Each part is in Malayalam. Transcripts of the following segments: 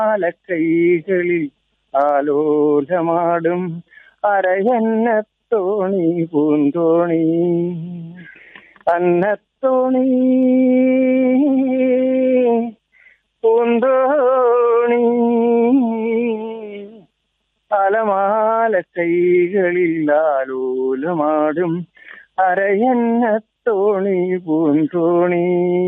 കൈകളിൽ ആലോലമാടും അരയന്നത്തോണി പൂന്തോണി അന്നത്തോണി പൂന്തോണി അലമാല കൈകളിൽ ആലോലമാടും അരയന്നത്തോണി പൂന്തോണി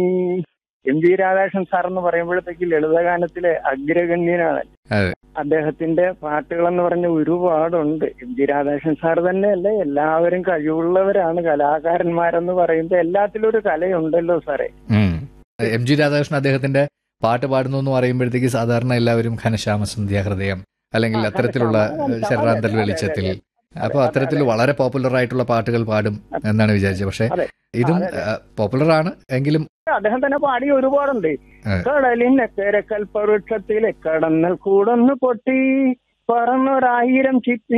എം ജി രാധാകൃഷ്ണൻ സാർ എന്ന് പറയുമ്പോഴത്തേക്ക് ലളിതഗാനത്തിലെ അഗ്രഗണ്യനാണ് അതെ. അദ്ദേഹത്തിന്റെ പാട്ടുകൾ എന്ന് പറഞ്ഞ ഒരുപാടുണ്ട് എം ജി രാധാകൃഷ്ണൻ സാർ തന്നെയല്ല എല്ലാവരും കഴിവുള്ളവരാണ് കലാകാരന്മാരെന്ന് പറയുമ്പോൾ എല്ലാത്തിലും ഒരു കലയുണ്ടല്ലോ സാറേ ഉം. എം ജി രാധാകൃഷ്ണൻ അദ്ദേഹത്തിന്റെ പാട്ട് പാടുന്നു എന്ന് പറയുമ്പോഴത്തേക്ക് സാധാരണ എല്ലാവരും ഘനശ്യാമ സന്ധ്യാഹൃദയം അല്ലെങ്കിൽ ആ, അത്തരത്തിലുള്ള ഘനശ്യാമ, ഏഹ്, ശരറാന്തൽ അതെ, അതെ, വെളിച്ചത്തിൽ അതെ. അപ്പൊ അത്തരത്തിൽ വളരെ പോപ്പുലർ ആയിട്ടുള്ള പാട്ടുകൾ പാടും എന്നാണ് വിചാരിച്ചത് പക്ഷെ അതെ. ഇതും അതെ, പോപ്പുലർ ആണ് എങ്കിലും അദ്ദേഹം തന്നെ പാടി ഒരുപാടുണ്ട് അതെ. കടലിനക്കര കൽപ്പവൃക്ഷത്തിലെ കടന്നൽ കൂടൊന്ന് പൊട്ടി പറന്നൊരായിരം ചിത്തി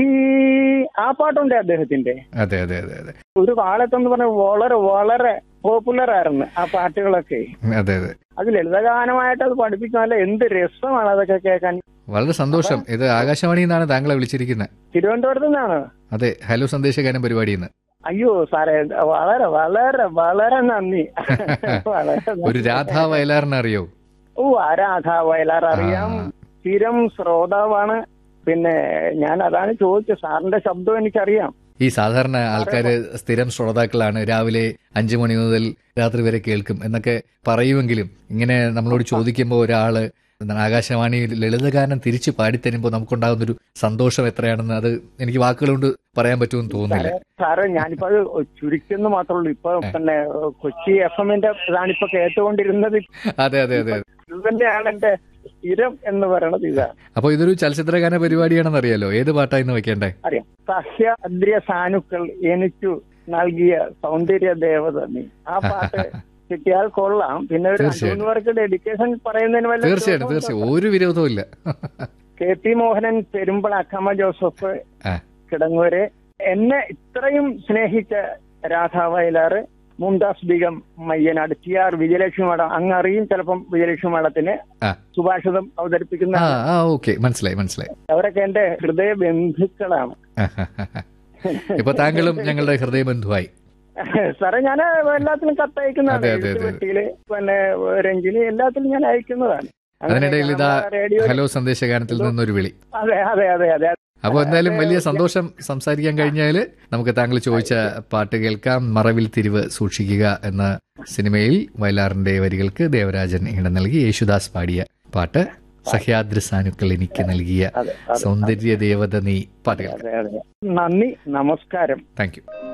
ആ പാട്ടുണ്ട് അദ്ദേഹത്തിന്റെ അതെ അതെ അതെ അതെ ഒരു കാലത്തെന്ന് പറഞ്ഞ വളരെ വളരെ പോപ്പുലർ ആയിരുന്നു ആ പാട്ടുകളൊക്കെ അതെ അതെ അത് ലളിതഗാനമായിട്ട് അത് പഠിപ്പിക്കാനല്ല എന്ത് രസമാണ് അതൊക്കെ കേൾക്കാൻ വളരെ സന്തോഷം ഇത് ആകാശവാണിയിൽ നിന്നാണ് താങ്കളെ വിളിച്ചിരിക്കുന്നത് തിരുവനന്തപുരത്ത് നിന്നാണ് അതെ ഹലോ സന്ദേശഗാനം പരിപാടിയിൽ നിന്ന് അയ്യോ സാറേ വളരെ വളരെ വളരെ നന്ദി വളരെ നന്ദി. ഒരു രാധാ വയലാറിനെ അറിയോ ഓ ആരാധ വയലാർ അറിയാം ആ. സ്ഥിരം ശ്രോതാവാണ് പിന്നെ ഞാൻ അതാണ് ചോദിച്ചത് സാറിന്റെ ശബ്ദം എനിക്കറിയാം ഈ സാധാരണ ആൾക്കാർ സ്ഥിരം ശ്രോതാക്കളാണ് രാവിലെ അഞ്ചു മണി മുതൽ രാത്രി വരെ കേൾക്കും എന്നൊക്കെ പറയുമെങ്കിലും ഇങ്ങനെ നമ്മളോട് ചോദിക്കുമ്പോൾ ഒരാള് എന്താണ് ആകാശവാണി ലളിതഗാനം തിരിച്ചു പാടിത്തരുമ്പോൾ നമുക്കുണ്ടാകുന്ന ഒരു സന്തോഷം എത്രയാണെന്ന് അത് എനിക്ക് വാക്കുകൾ കൊണ്ട് പറയാൻ പറ്റുമെന്ന് തോന്നുന്നില്ല സാറ് ഞാനിപ്പോ അത് ചുരുക്കുന്നു മാത്രമേ ഉള്ളൂ ഇപ്പൊ പിന്നെ കൊച്ചി എഫ് എമ്മിന്റെ ഇതാണിപ്പോ കേട്ടുകൊണ്ടിരുന്നത് അതെ അതെ അതെ ഇത് തന്നെയാണ് എന്റെ സ്ഥിരം എന്ന് പറയണത് ഇതാ അപ്പോൾ ഇതൊരു ചലച്ചിത്രഗാന പരിപാടിയാണെന്ന് അറിയാലോ ഏത് പാട്ടാ ഇന്ന് വെക്കേണ്ടേ അറിയാം സഹ്യാദ്രിയ സാനുക്കൾ എനിക്കു നൽകിയ സൗന്ദര്യ ദേവത നീ ആ പാട്ട് കിട്ടിയാൽ കൊള്ളാം പിന്നെ ഒരു രണ്ടു തീർച്ചയായും. മൂന്ന് പേർക്ക് ഡെഡിക്കേഷൻ പറയുന്നതിന് വല്ല തീർച്ചയായിട്ടും വിരോധവും തീർച്ചയായും ഒരു വിരോധവും ഇല്ല K P Mohanan Perumbala Akkamma Joseph ആ. കിടങ്ങൂര് എന്നെ ഇത്രയും സ്നേഹിച്ച രാധാ വയലാറ് മുംതാസ് ബീഗം മയ്യനാട് ടി ആർ വിജയലക്ഷ്മി മഠം അങ്ങ് അറിയും ചിലപ്പം വിജയലക്ഷ്മി മഠത്തിന് ആ. സുഭാഷിതം അവതരിപ്പിക്കുന്ന ആ ആ ഓക്കെ മനസ്സിലായി മനസ്സിലായി അവരൊക്കെ എന്റെ ഹൃദയ ബന്ധുക്കളാണ് ഇപ്പൊ താങ്കളും ഞങ്ങളുടെ ഹൃദയബന്ധുവായി സാറേ ഞാൻ എല്ലാത്തിനും കത്തയക്കുന്നതാണ് അതെ, അതെ, അതെ. എഴുത്തുപെട്ടിയില് പിന്നെ രഞ്ജിനി എല്ലാത്തിലും ഞാൻ അയക്കുന്നതാണ് അങ്ങനെ അതിനിടയിൽ ഇതാ നമ്മുടെ റേഡിയോ ഹലോ സന്ദേശഗാനത്തിൽ നിന്നൊരു വിളി അതെ അതെ അതെ അതെ അപ്പോൾ എന്തായാലും വലിയ സന്തോഷം സംസാരിക്കാൻ കഴിഞ്ഞാൽ നമുക്ക് താങ്കൾ ചോദിച്ച പാട്ട് കേൾക്കാം മറവിൽ തിരിവ് സൂക്ഷിക്കുക എന്ന സിനിമയിൽ വയലാറിന്റെ വരികൾക്ക് ദേവരാജൻ ഇടം നൽകി യേശുദാസ് പാടിയ പാട്ട് സഹ്യാദ്രി സാനുക്കൾ എനിക്ക് നൽകിയ അതെ അതെ സൗന്ദര്യ ദേവത നീ പാട്ട് കേൾക്കാം അതെ അതെ നന്ദി നമസ്കാരം താങ്ക് യു